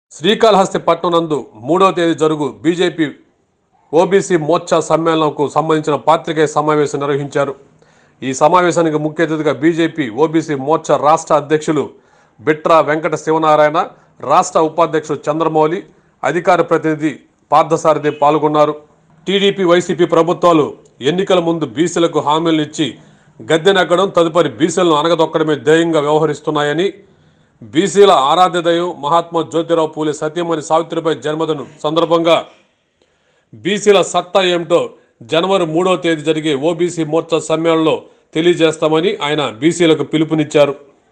శ్రీకాళహస్తి పట్టణం నందు మూడవ తేదీ జరుగు బీజేపీ ఓబీసీ మోర్చా సమ్మేళనంకు సంబంధించిన పాత్రికేయ సమావేశం నిర్వహించారు ఈ సమావేశానికి ముఖ్య అతిథిగా బీజేపీ ఓబీసీ మోర్చా రాష్ట్ర అధ్యక్షులు బిట్రా వెంకట శివనారాయణ రాష్ట్ర ఉపాధ్యక్షుడు చంద్రమౌళి అధికార ప్రతినిధి పార్థసారథి పాల్గొన్నారు టీడీపీ వైసీపీ ప్రభుత్వాలు ఎన్నికల ముందు బీసీలకు హామీలను ఇచ్చి గద్దెనెక్కడం తదుపరి బీసీలను అనగదొక్కడమే ధ్యేయంగా వ్యవహరిస్తున్నాయని బీసీల ఆరాధ్య దైవం మహాత్మా జ్యోతిరావు పూలే సత్యమణి సావిత్రిపై జన్మదినం సందర్భంగా బీసీల సత్తా ఏమిటో జనవరి మూడవ తేదీ జరిగే ఓబీసీ మోర్చా సమ్మేళనంలో తెలియజేస్తామని ఆయన బీసీలకు పిలుపునిచ్చారు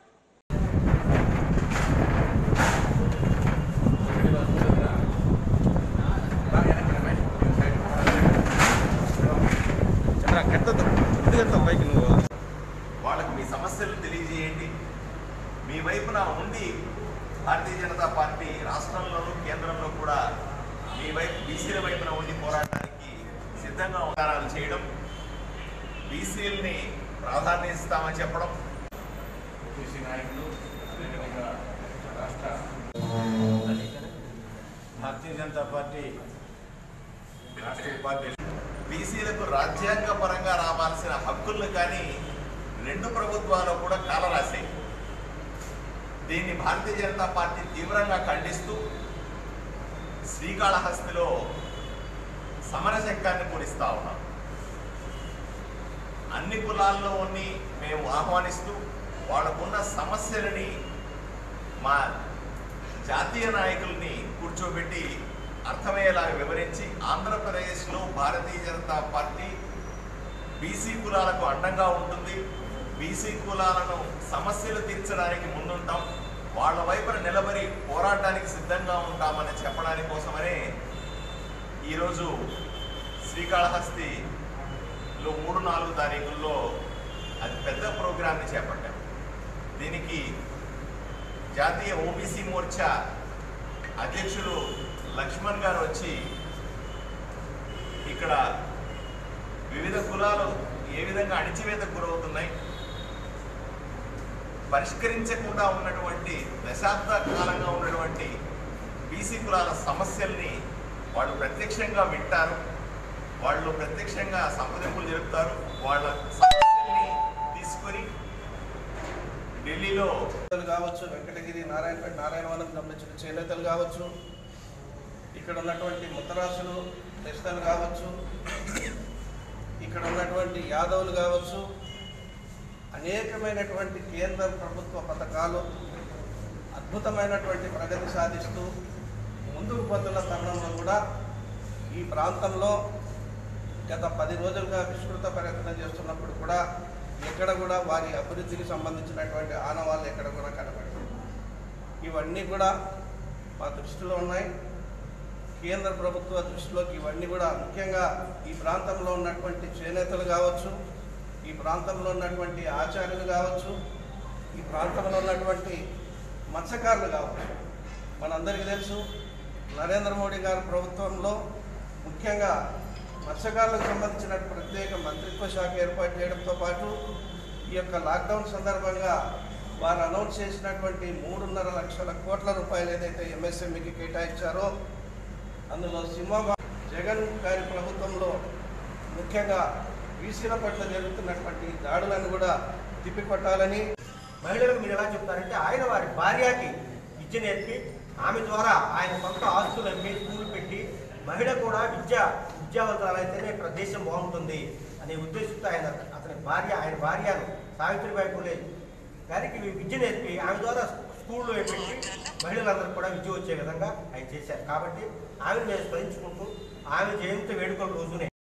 చంద్ర కట్టదు ఎందుకంత పైకి నువ్వు వాళ్ళకి మీ సమస్యలు తెలియజేయండి మీ వైపున ఉండి భారతీయ జనతా పార్టీ రాష్ట్రంలోనూ కేంద్రంలో కూడా మీ వైపు బీసీల వైపున ఉండి పోరాటానికి సిద్ధంగా ఉదారాలు చేయడం బీసీలని ప్రాధాన్యత చెప్పడం బీసీ నాయకులు అదేవిధంగా రాష్ట్ర భారతీయ జనతా పార్టీ రాష్ట్ర ఉపాధ్యక్షుడు బీసీలకు రాజ్యాంగ పరంగా రావాల్సిన హక్కులను కానీ రెండు ప్రభుత్వాలు కూడా కాలరాశాయి దీన్ని భారతీయ జనతా పార్టీ తీవ్రంగా ఖండిస్తూ శ్రీకాళహస్తిలో సమరశంఖాన్ని పూరిస్తా ఉన్నాం అన్ని కులాల్లో ఉన్ని మేము ఆహ్వానిస్తూ వాళ్ళకున్న సమస్యలని మా జాతీయ నాయకుల్ని కూర్చోబెట్టి అర్థమయ్యేలాగా వివరించి ఆంధ్రప్రదేశ్లో భారతీయ జనతా పార్టీ బీసీ కులాలకు అండంగా ఉంటుంది బీసీ కులాలను సమస్యలు తీర్చడానికి ముందుంటాం వాళ్ళ వైపున నిలబడి పోరాటానికి సిద్ధంగా ఉంటామని చెప్పడానికి కోసమనే ఈరోజు శ్రీకాళహస్తిలో మూడు నాలుగు తారీఖుల్లో అది పెద్ద ప్రోగ్రామ్ని చేపట్టాం దీనికి జాతీయ ఓబీసీ మోర్చా అధ్యక్షులు లక్ష్మణ్ గారు వచ్చి ఇక్కడ వివిధ కులాలు ఏ విధంగా అణిచివేతకు గురవుతున్నాయి పరిష్కరించకుండా ఉన్నటువంటి దశాబ్ద కాలంగా ఉన్నటువంటి బీసీ కులాల సమస్యల్ని వాళ్ళు ప్రత్యక్షంగా వింటారు వాళ్ళు ప్రత్యక్షంగా సంప్రదింపులు జరుపుతారు వాళ్ళ సమస్యల్ని తీసుకొని ఢిల్లీలో నేతలు కావచ్చు వెంకటగిరి నారాయణపేట నారాయణవనం సంబంధించిన చేనేతలు కావచ్చు ఇక్కడ ఉన్నటువంటి ముత్తరాసులు క్రిస్తలు కావచ్చు ఇక్కడ ఉన్నటువంటి యాదవులు కావచ్చు అనేకమైనటువంటి కేంద్ర ప్రభుత్వ పథకాలు అద్భుతమైనటువంటి ప్రగతి సాధిస్తూ ముందుకు పోతున్న తరుణంలో కూడా ఈ ప్రాంతంలో గత పది రోజులుగా విస్తృత పర్యటన చేస్తున్నప్పుడు కూడా ఎక్కడ కూడా వారి అభివృద్ధికి సంబంధించినటువంటి ఆనవాళ్ళు ఎక్కడ కూడా కనబడదు ఇవన్నీ కూడా మా దృష్టిలో ఉన్నాయి కేంద్ర ప్రభుత్వ దృష్టిలోకి ఇవన్నీ కూడా ముఖ్యంగా ఈ ప్రాంతంలో ఉన్నటువంటి చేనేతలు కావచ్చు ఈ ప్రాంతంలో ఉన్నటువంటి ఆచార్యులు కావచ్చు ఈ ప్రాంతంలో ఉన్నటువంటి మత్స్యకారులు కావచ్చు మనందరికీ తెలుసు నరేంద్ర మోడీ గారి ప్రభుత్వంలో ముఖ్యంగా మత్స్యకారులకు సంబంధించిన ప్రత్యేక మంత్రిత్వ శాఖ ఏర్పాటు చేయడంతో పాటు ఈ యొక్క లాక్డౌన్ సందర్భంగా వారు అనౌన్స్ చేసినటువంటి మూడున్నర లక్షల కోట్ల రూపాయలు ఏదైతే ఎంఎస్ఎంఈకి కేటాయించారో అందులో సింహభా జగన్ గారి ప్రభుత్వంలో ముఖ్యంగా బీసీల పట్ల జరుగుతున్నటువంటి దాడులను కూడా తిప్పికొట్టాలని మహిళలకు మీరు ఎలా చెప్తారంటే ఆయన వారి భార్యకి విద్య నేర్పి ఆమె ద్వారా ఆయన సొంత ఆస్తులు అమ్మి స్కూల్ పెట్టి మహిళ కూడా విద్య విద్యావంతురాలైతేనే ప్ర- దేశం బాగుంటుంది అనే ఉద్దేశంతో ఆయన అతని భార్య ఆయన భార్యను సావిత్రిబాయి పూలే గారికి విద్య నేర్పి ఆమె ద్వారా స్కూల్లో పెట్టి మహిళలందరూ కూడా విద్య వచ్చే విధంగా ఆయన చేశారు కాబట్టి ఆమెను మేము స్మరించుకుంటూ ఆమె జయంతి వేడుకల రోజునే